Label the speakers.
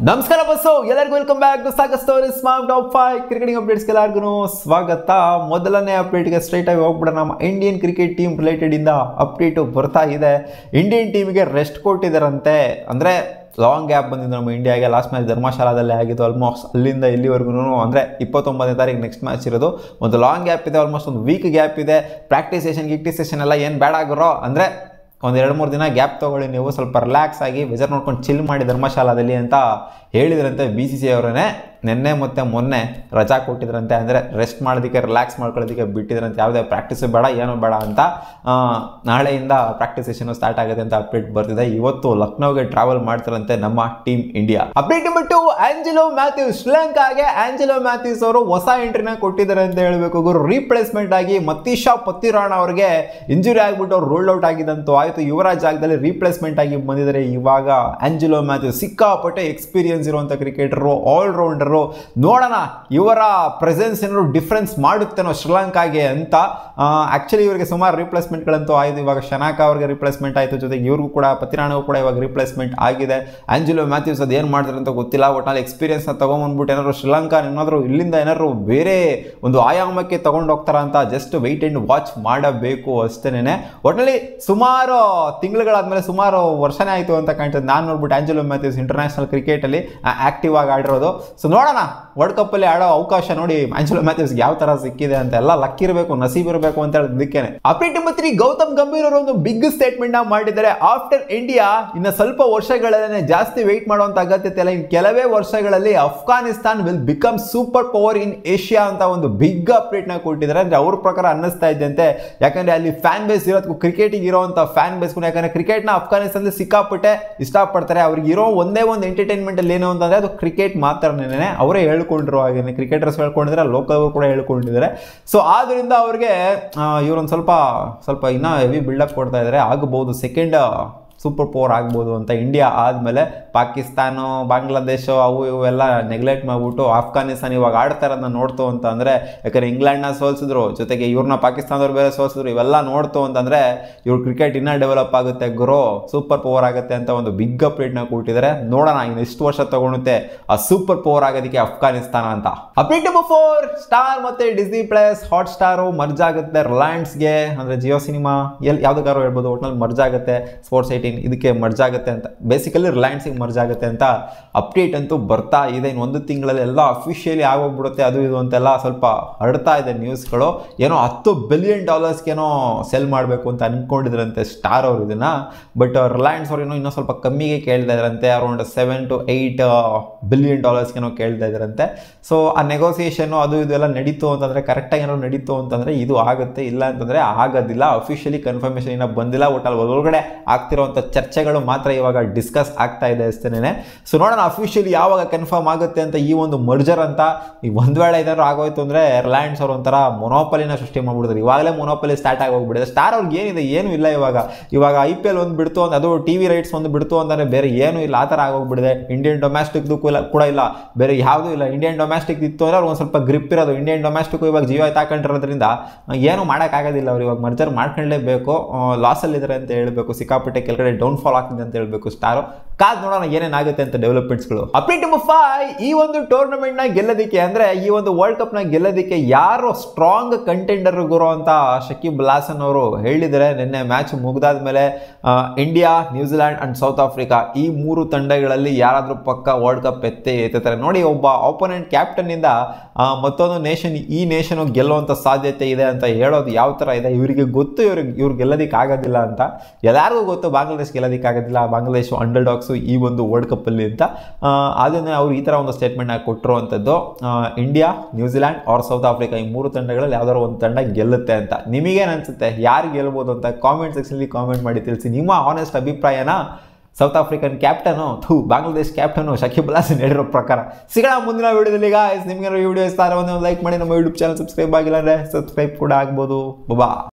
Speaker 1: ನಮಸ್ಕಾರ ಬಸ್ಸು ಎಲ್ಲರಿಗೂ ವೆಲ್ಕಮ್ ಬ್ಯಾಕ್ ಟು ಸಾಕ story smart top five cricketing ಅಪ್ಡೇಟ್ಸ್ಗೆ ಎಲ್ಲರಿಗೂ ಸ್ವಾಗತ ಮೊದಲನೇ ಅಪ್ಡೇಟ್ಗೆ ಸ್ಟ್ರೈಟ್ ಆಗಿ ಹೋಗ್ಬಿಡ ನಮ್ಮ ಇಂಡಿಯನ್ ಕ್ರಿಕೆಟ್ ಟೀಮ್ ರಿಲೇಟೆಡ್ ಇಂದ ಅಪ್ಡೇಟು ಬರ್ತಾ ಇದೆ ಇಂಡಿಯನ್ ಟೀಮಿಗೆ ರೆಸ್ಟ್ ಕೊಟ್ಟಿದ್ದಾರಂತೆ ಅಂದರೆ ಲಾಂಗ್ ಗ್ಯಾಪ್ ಬಂದಿದ್ದು ನಮ್ಮ ಇಂಡಿಯಾಗೆ ಲಾಸ್ಟ್ ಮ್ಯಾಚ್ ಧರ್ಮಶಾಲಾದಲ್ಲೇ ಆಗಿದ್ದು ಆಲ್ಮೋಸ್ಟ್ ಅಲ್ಲಿಂದ ಇಲ್ಲಿವರೆಗೂ ಅಂದರೆ ಇಪ್ಪತ್ತೊಂಬತ್ತನೇ ತಾರೀಕು ನೆಕ್ಸ್ಟ್ ಮ್ಯಾಚ್ ಇರೋದು ಒಂದು ಲಾಂಗ್ ಗ್ಯಾಪ್ ಇದೆ ಆಲ್ಮೋಸ್ಟ್ ಒಂದು ವೀಕ್ ಗ್ಯಾಪ್ ಇದೆ ಪ್ರಾಕ್ಟೀಸ್ ಸೆಷನ್ ಗಿಕ್ಟಿ ಸೆಷನ್ ಎಲ್ಲ ಏನು ಬೇಡ ಆಗಿರೋ ಅಂದರೆ ಒಂದು ಎರಡು ಮೂರು ದಿನ ಗ್ಯಾಪ್ ತೊಗೊಳ್ಳಿ ನೀವು ಸ್ವಲ್ಪ ರಿಲ್ಯಾಕ್ಸ್ ಆಗಿ ವೆದರ್ ನೋಡ್ಕೊಂಡು ಚಿಲ್ ಮಾಡಿ ಧರ್ಮಶಾಲಾದಲ್ಲಿ ಅಂತ ಹೇಳಿದ್ರಂತೆ ಬಿ ಸಿ ಸಿ ಅವರೇ ನಿನ್ನೆ ಮತ್ತು ಮೊನ್ನೆ ರಜಾ ಕೊಟ್ಟಿದ್ರಂತೆ ಅಂದರೆ ರೆಸ್ಟ್ ಮಾಡೋದಕ್ಕೆ ರಿಲ್ಯಾಕ್ಸ್ ಮಾಡ್ಕೊಳ್ಳೋದಕ್ಕೆ ಬಿಟ್ಟಿದ್ರಂತೆ ಯಾವುದೇ ಪ್ರಾಕ್ಟೀಸು ಬೇಡ ಏನೂ ಬೇಡ ಅಂತ ಆ, ನಾಳೆಯಿಂದ ಪ್ರಾಕ್ಟೀಸ್ ಸೆಷನ್ ಸ್ಟಾರ್ಟ್ ಆಗುತ್ತೆ ಅಂತ ಅಪ್ಡೇಟ್ ಬರ್ತಿದೆ ಇವತ್ತು ಲಕ್ನೋಗೆ ಟ್ರಾವೆಲ್ ಮಾಡ್ತಾರಂತೆ ನಮ್ಮ ಟೀಮ್ ಇಂಡಿಯಾ ಅಪ್ಡೇಟ್ ಬಿಟ್ಟು ಆಂಜಲೋ ಮ್ಯಾಥ್ಯೂಸ್ ಶ್ರೀಲಂಕಾಗೆ ಆಂಜಲೋ ಮ್ಯಾಥ್ಯೂಸ್ ಅವರು ಹೊಸ ಎಂಟ್ರಿನ ಕೊಟ್ಟಿದ್ದಾರೆ ಅಂತ ಹೇಳಬೇಕು ಗುರು ರೀಪ್ಲೇಸ್ಮೆಂಟ್ ಆಗಿ ಮತೀಶಾ ಪತ್ತಿರಾಣ ಅವರಿಗೆ ಇಂಜುರಿ ಆಗಿಬಿಟ್ಟು ಅವ್ರು ರೋಲ್ಡ್ ಔಟ್ ಆಗಿದ್ದಂತೂ ಆಯಿತು ಇವರ ಜಾಗದಲ್ಲಿ ರೀಪ್ಲೇಸ್ಮೆಂಟ್ ಆಗಿ ಬಂದಿದ್ದಾರೆ ಇವಾಗ ಆಂಜಲೋ ಮ್ಯಾಥ್ಯೂಸ್ ಸಿಕ್ಕಾಪಟ್ಟೆ ಎಕ್ಸ್ಪೀರಿಯನ್ಸ್ ಇರುವಂಥ ಕ್ರಿಕೆಟರು ಆಲ್ರೌಂಡರು ನೋಡೋಣ ಇವರ ಪ್ರೆಸೆನ್ಸ್ ಏನಾದ್ರು ಡಿಫ್ರೆನ್ಸ್ ಮಾಡುತ್ತೇನೋ ಶ್ರೀಲಂಕಾಗೆ ಅಂತ ಆ್ಯಕ್ಚುಲಿ ಇವರಿಗೆ ಸುಮಾರು ರಿಪ್ಲೇಸ್ಮೆಂಟ್ಗಳಂತೂ ಆಯಿತು ಇವಾಗ ಶನಾಕ ಅವ್ರಿಗೆ ರಿಪ್ಲೇಸ್ಮೆಂಟ್ ಆಯಿತು ಜೊತೆಗೆ ಇವ್ರಿಗೂ ಕೂಡ ಪತಿರಾಣಿಗೂ ಕೂಡ ಇವಾಗ ರಿಪ್ಲೇಸ್ಮೆಂಟ್ ಆಗಿದೆ ಆಂಜಲೋ ಮ್ಯಾಥ್ಯೂಸ್ ಅದು ಏನು ಮಾಡ್ತಾರೆ ಅಂತ ಗೊತ್ತಿಲ್ಲ ಒಟ್ನಲ್ಲಿ ಎಕ್ಸ್ಪೀರಿಯನ್ಸ್ನ ತೊಗೊಂಬಂದ್ಬಿಟ್ಟು ಏನಾದ್ರು ಶ್ರೀಲಂಕಾ ಏನಾದ್ರು ಇಲ್ಲಿಂದ ಏನಾದ್ರು ಬೇರೆ ಒಂದು ಆಯಾಮಕ್ಕೆ ತಗೊಂಡು ಹೋಗ್ತಾರ ಅಂತ ಜಸ್ಟ್ ವೆಯ್ಟ್ ಆ್ಯಂಡ್ ವಾಚ್ ಮಾಡಬೇಕು ಅಷ್ಟೇನೆ ಒಟ್ಟಿನಲ್ಲಿ ಸುಮಾರು ತಿಂಗಳುಗಳಾದ್ಮೇಲೆ ಸುಮಾರು ವರ್ಷನೇ ಆಯಿತು ಅಂತ ಕಾಣ್ತದೆ ನಾನು ನೋಡ್ಬಿಟ್ಟು ಆಂಜಲೋ ಮ್ಯಾಥ್ಯೂಸ್ ಇಂಟರ್ನ್ಯಾಷನಲ್ ಕ್ರಿಕೆಟಲ್ಲಿ ಆ್ಯಕ್ಟಿವ್ ಆಗಿ ಆಡಿರೋದು ಸೊ ನೋಡೋಣ ವರ್ಲ್ಡ್ ಕಪ್ಪಲ್ಲಿ ಆಡೋ ಅವಕಾಶ ನೋಡಿ ಆಂಜಲೋ ಮ್ಯಾಥ್ಯೂಸ್ಗೆ ಯಾವ ಥರ ಸಿಕ್ಕಿದೆ ಅಂತ ಎಲ್ಲ ಲಕ್ ಇರಬೇಕು ನಸೀಬ್ ಇರಬೇಕು ಅಂತ ಹೇಳೋದಕ್ಕೆ update number three Gautam Gambhir ಅವರು ಒಂದು ಬಿಗ್ ಸ್ಟೇಟ್ಮೆಂಟ್ ನ ಮಾಡಿದ್ದಾರೆ ಆಫ್ಟರ್ ಇಂಡಿಯಾ ಇನ್ನು ಸ್ವಲ್ಪ ವರ್ಷಗಳಲ್ಲೇ ಜಾಸ್ತಿ ವೆಯ್ಟ್ ಮಾಡುವಂತ ಅಗತ್ಯತೆ ಇಲ್ಲ ಇನ್ನು ಕೆಲವೇ ವರ್ಷಗಳಲ್ಲಿ Afghanistan will become super power in Asia ಅಂತ ಒಂದು ಬಿಗ್ ಅಪ್ಡೇಟ್ ನ ಕೊಟ್ಟಿದ್ದಾರೆ ಅಂದ್ರೆ ಅವ್ರ ಪ್ರಕಾರ ಅನ್ನಿಸ್ತಾ ಇದ್ದಂತೆ ಯಾಕಂದ್ರೆ ಅಲ್ಲಿ ಫ್ಯಾನ್ ಬೇಸ್ ಇರೋದಕ್ಕೂ ಕ್ರಿಕೆಟಿಗೆ ಇರೋಂಥ ಫ್ಯಾನ್ ಬೇಸ್ ಯಾಕಂದ್ರೆ ಕ್ರಿಕೆಟ್ನ ಅಫ್ಘಾನಿಸ್ತಾನದಲ್ಲಿ ಸಿಕ್ಕಾಪಟ್ಟೆ ಇಷ್ಟಪಡ್ತಾರೆ ಅವ್ರಿಗೆ ಇರೋ ಒಂದೇ ಒಂದು ಎಂಟರ್ಟೈನ್ಮೆಂಟ್ ಅಲ್ಲಿ ಏನು ಅಂತಂದ್ರೆ ಅದು ಕ್ರಿಕೆಟ್ ಮಾತ್ರನೇ ಅವರೇ ಹೇಳ್ಕೊಂಡ್ರು ಹಾಗೇನೆ ಕ್ರಿಕೆಟರ್ಸ್ ಹೇಳ್ಕೊಂಡಿದ್ದಾರೆ ಲೋಕಲ್ ಕೂಡ ಹೇಳ್ಕೊಂಡಿದ್ದಾರೆ ಸೊ ಆದ್ರಿಂದ ಅವ್ರಿಗೆ ಇವರೊಂದು ಸ್ವಲ್ಪ ಸ್ವಲ್ಪ ಇನ್ನೂ ಹೆವಿ ಬಿಲ್ಡಪ್ ಕೊಡ್ತಾ ಇದ್ದಾರೆ ಆಗಬಹುದು ಸೆಕೆಂಡ್ ಸೂಪರ್ ಪವರ್ ಆಗ್ಬೋದು ಅಂತ ಇಂಡಿಯಾ ಆದಮೇಲೆ ಪಾಕಿಸ್ತಾನ ಬಾಂಗ್ಲಾದೇಶ ಅವು ಇವು ಎಲ್ಲ ನೆಗ್ಲೆಕ್ಟ್ ಮಾಡಿಬಿಟ್ಟು ಆಫ್ಘಾನಿಸ್ತಾನ ಇವಾಗ ಆಡ್ತಾ ಇರೋದನ್ನ ನೋಡ್ತು ಅಂತ ಅಂದರೆ ಯಾಕಂದ್ರೆ ಇಂಗ್ಲೆಂಡ್ನ ಸೋಲ್ಸಿದ್ರು ಜೊತೆಗೆ ಇವ್ರನ್ನ ಪಾಕಿಸ್ತಾನದವ್ರು ಬೇರೆ ಸೋಲ್ಸಿದ್ರು ಇವೆಲ್ಲ ನೋಡ್ತು ಅಂತಂದರೆ ಇವ್ರ ಕ್ರಿಕೆಟ್ ಇನ್ನೂ ಡೆವಲಪ್ ಆಗುತ್ತೆ ಗ್ರೋ ಸೂಪರ್ ಪವರ್ ಆಗುತ್ತೆ ಅಂತ ಒಂದು ಬಿಗ್ ಅಪ್ಡೇಟ್ನ ಕೊಟ್ಟಿದ್ದಾರೆ ನೋಡೋಣ ಇನ್ನು ಎಷ್ಟು ವರ್ಷ ತಗೊಳುತ್ತೆ ಆ ಸೂಪರ್ ಪವರ್ ಆಗೋದಕ್ಕೆ ಅಫ್ಘಾನಿಸ್ತಾನ ಅಂತ ಅಪ್ಡೇಟ್ ನಂಬರ್ ಫೋರ್ ಸ್ಟಾರ್ ಮತ್ತೆ Disney plus Hotstar merge ಆಗುತ್ತೆ ರಿಲಯನ್ಸ್ಗೆ ಅಂದರೆ ಜಿಯೋ ಸಿನಿಮಾ ಎಲ್ಲಿ ಯಾವ್ದಕ್ಕಾರು ಹೇಳ್ಬೋದು ಒಟ್ನಲ್ಲಿ ಮರ್ಜ್ ಆಗುತ್ತೆ ಸ್ಪೋರ್ಟ್ಸ್ ಏಯ್ಟೀನ್ ಇದಕ್ಕೆ ಮರ್ಜ್ ಆಗುತ್ತೆ ಅಂತ ಬೇಸಿಕಲಿ ರಿಲಯನ್ಸಿಗೆ ಮರ್ಜ್ ಆಗುತ್ತೆ ಅಂತ ಅಪ್ಡೇಟ್ ಅಂತೂ ಬರ್ತಾ ಇದೆ ಇನ್ನು ಒಂದು ತಿಂಗಳಲ್ಲಿ ಎಲ್ಲ ಅಫಿಷಿಯಲಿ ಆಗೋಗ್ಬಿಡುತ್ತೆ ಅದು ಇದು ಅಂತೆಲ್ಲ ಸ್ವಲ್ಪ ಹರಡ್ತಾ ಇದೆ ನ್ಯೂಸ್ಗಳು ಏನೋ ಹತ್ತು ಬಿಲಿಯನ್ ಡಾಲರ್ಸ್ಗೇನೋ ಸೆಲ್ ಮಾಡಬೇಕು ಅಂತ ಅಂದ್ಕೊಂಡಿದ್ರಂತೆ ಸ್ಟಾರ್ ಅವರು ಇದನ್ನ ಬಟ್ ರಿಲಯನ್ಸ್ ಅವ್ರು ಏನೋ ಇನ್ನೂ ಸ್ವಲ್ಪ ಕಮ್ಮಿಗೆ ಕೇಳ್ತಾ ಇದ್ರಂತೆ around seven to eight billion ಡಾಲರ್ಸ್ಗೇನೋ ಕೇಳ್ತಾ ಇದ್ರಂತೆ ಸೊ ಆ ನೆಗೋಸಿಯೇಷನು ಅದು ಇದು ಎಲ್ಲ ನಡೀತು ಅಂತಂದರೆ ಕರೆಕ್ಟಾಗಿ ಏನೋ ನಡೀತು ಅಂತಂದರೆ ಇದು ಆಗುತ್ತೆ ಇಲ್ಲ ಅಂತಂದರೆ ಆಗೋದಿಲ್ಲ ಅಫಿಷಿಯಲಿ ಕನ್ಫರ್ಮೇಷನ್ ಇನ್ನೂ ಬಂದಿಲ್ಲ ಒಟ್ಟಲ್ಲಿ ಒಳಗಡೆ ಆಗ್ತಿರೋಂಥ ಚರ್ಚೆಗಳು ಮಾತ್ರ ಇವಾಗ ಡಿಸ್ಕಸ್ ಆಗ್ತಾ ಇದೆ ಅಷ್ಟೇನೆ ಸೊ ನೋಡೋಣ ಅಫಿಷಿಯಲಿ ಯಾವಾಗ ಕನ್ಫರ್ಮ್ ಆಗುತ್ತೆ ಅಂತ ಈ ಒಂದು ಮರ್ಜರ್ ಅಂತ ಈಗ ಒಂದು ವೇಳೆ ಏನಾದ್ರು ಆಗೋಯ್ತು ಅಂದರೆ ರಿಲಯನ್ಸ್ ಅವರು ಒಂಥರ ಮೊನೋಪಲಿನ ಸೃಷ್ಟಿ ಮಾಡ್ಬಿಡ್ತಾರೆ ಇವಾಗಲೇ ಮೊನೋಪಲಿ ಸ್ಟಾರ್ಟ್ ಆಗಿ ಹೋಗ್ಬಿಡಿದೆ ಸ್ಟಾರ್ ಅವ್ರಿಗೆ ಏನಿದೆ ಏನೂ ಇಲ್ಲ ಇವಾಗ ಇವಾಗ ಐ ಪಿ ಎಲ್ ಒಂದು ಬಿಡ್ತು ಅಂತ ಅದು ಟಿ ವಿ ರೈಟ್ಸ್ ಒಂದು ಬಿಡ್ತು ಅಂತಂದರೆ ಬೇರೆ ಏನೂ ಇಲ್ಲ ಆ ಥರ ಆಗೋಗ್ಬಿಡಿದೆ ಇಂಡಿಯನ್ ಡೊಮ್ಯಾಸ್ಟಿಕ್ದು ಇಲ್ಲ ಕೂಡ ಇಲ್ಲ ಬೇರೆ ಯಾವುದೂ ಇಲ್ಲ ಇಂಡಿಯನ್ ಡೊಮ್ಯಾಸ್ಟಿಕ್ ಇತ್ತು ಅಂದರೆ ಅವ್ರಿಗೆ ಒಂದು ಸ್ವಲ್ಪ ಗ್ರಿಪ್ ಇರೋದು ಇಂಡಿಯನ್ ಡೊಮ್ಯಾಸ್ಟಿಕ್ ಇವಾಗ ಜಿಯೋ ತಾಕೊಂಡಿರೋದ್ರಿಂದ ಏನೂ ಮಾಡೋಕ್ಕಾಗೋದಿಲ್ಲ ಅವ್ರು ಇವಾಗ ಮರ್ಜರ್ ಮಾಡ್ಕೊಳ್ಳೇಬೇಕು ಲಾಸಲ್ಲಿದ್ದಾರೆ ಅಂತ ಹೇಳಬೇಕು ಸಿಕ್ಕಾಪಟ್ಟೆ ಕೆಳಗಡೆ ಡೌನ್ ಫಾಲ್ ಆಗ್ತಿದೆ ಅಂತ ಹೇಳಬೇಕು ಸ್ಟಾರು ಕಾದ್ ನೋಡೋಣ ಏನೇನಾಗುತ್ತೆ ಅಂತ ಡೆವಲಪ್ಮೆಂಟ್ಸ್ಗಳು ಅಪ್ಡೇಟ್ ನಂಬರ್ ಫೈವ್ ಈ ಒಂದು ಟೂರ್ನಮೆಂಟ್ ನ ಗೆಲ್ಲೋದಕ್ಕೆ ಅಂದ್ರೆ ಈ ಒಂದು ವರ್ಲ್ಡ್ ಕಪ್ ನ ಗೆಲ್ಲೋದಕ್ಕೆ ಯಾರು ಸ್ಟ್ರಾಂಗ್ ಕಂಟೆಂಡರ್ ಗುರು ಅಂತ ಶಕೀಬ್ ಲಾಸನ್ ಅವರು ಹೇಳಿದರೆ ನಿನ್ನೆ ಮ್ಯಾಚ್ ಮುಗ್ದಾದ್ಮೇಲೆ ಆ, India New Zealand and South Africa ಈ ಮೂರು ತಂಡಗಳಲ್ಲಿ ಯಾರಾದ್ರೂ ಪಕ್ಕ ವರ್ಲ್ಡ್ ಕಪ್ ಎತ್ತೇ ಎತ್ತಾರೆ ನೋಡಿ ಒಬ್ಬ ಆಪೋನೆಂಟ್ ಕ್ಯಾಪ್ಟನ್ ಇಂದ ಆ, ಮತ್ತೊಂದು ನೇಷನ್ ಈ ನೇಷನ್ ಗೆಲ್ಲುವಂತ ಸಾಧ್ಯತೆ ಇದೆ ಅಂತ ಹೇಳೋದು ಯಾವ ತರ ಇದೆ ಇವರಿಗೆ ಗೊತ್ತು ಇವ್ರಿಗೆ ಇವ್ರು ಗೆಲ್ಲೋದಕ್ಕೆ ಆಗೋದಿಲ್ಲ ಅಂತ ಎಲ್ಲರಿಗೂ ಗೊತ್ತು ಬಾಂಗ್ಲಾದೇಶ್ ಗೆಲ್ಲೋದಕ್ಕೆ ಆಗೋದಿಲ್ಲ ಬಾಂಗ್ಲಾದೇಶ್ ಅಂಡರ್ ಡಾಗ್ಸು ಈ ಒಂದು ವರ್ಲ್ಡ್ ಕಪ್ಪಲ್ಲಿ ಅಂತ ಆ, ಅದನ್ನೇ ಅವ್ರು ಈ ಥರ ಒಂದು ಸ್ಟೇಟ್ಮೆಂಟ್ನ ಕೊಟ್ಟಿರುವಂಥದ್ದು India New Zealand or South Africa ಈ ಮೂರು ತಂಡಗಳಲ್ಲಿ ಯಾವ್ದಾದ್ರು ಒಂದು ತಂಡ ಗೆಲ್ಲುತ್ತೆ ಅಂತ ನಿಮಗೇನು ಅನ್ಸುತ್ತೆ ಯಾರು ಗೆಲ್ಬೋದು ಅಂತ ಕಾಮೆಂಟ್ ಸೆಕ್ಷನಲ್ಲಿ ಕಾಮೆಂಟ್ ಮಾಡಿ ತಿಳಿಸಿ ನಿಮ್ಮ ಆನೆಸ್ಟ್ ಅಭಿಪ್ರಾಯನ ಸೌತ್ ಆಫ್ರಿಕನ್ ಕ್ಯಾಪ್ಟನು ಥೂ ಬಾಂಗ್ಲಾದೇಶ್ ಕ್ಯಾಪ್ಟನು ಶಕೀಬ್ ಅಲ್ ಹಸನ್ ಹೇಳಿರೋ ಪ್ರಕಾರ ಸಿಗೋಣ ಮುಂದಿನ ವಿಡಿಯೋದಲ್ಲಿ ಗಾಯ್ಸ್ ನಿಮ್ಗೆ ಈ ವಿಡಿಯೋ ಇಷ್ಟ ಆದರೆ ಒಂದು ಲೈಕ್ ಮಾಡಿ ನಮ್ಮ ಯೂಟ್ಯೂಬ್ ಚಾನಲ್ ಸಬ್ಸ್ಕ್ರೈಬ್ ಆಗಿಲ್ಲ ಅಂದರೆ ಸಬ್ಸ್ಕ್ರೈಬ್ ಕೂಡ ಆಗ್ಬೋದು ಬಬಾ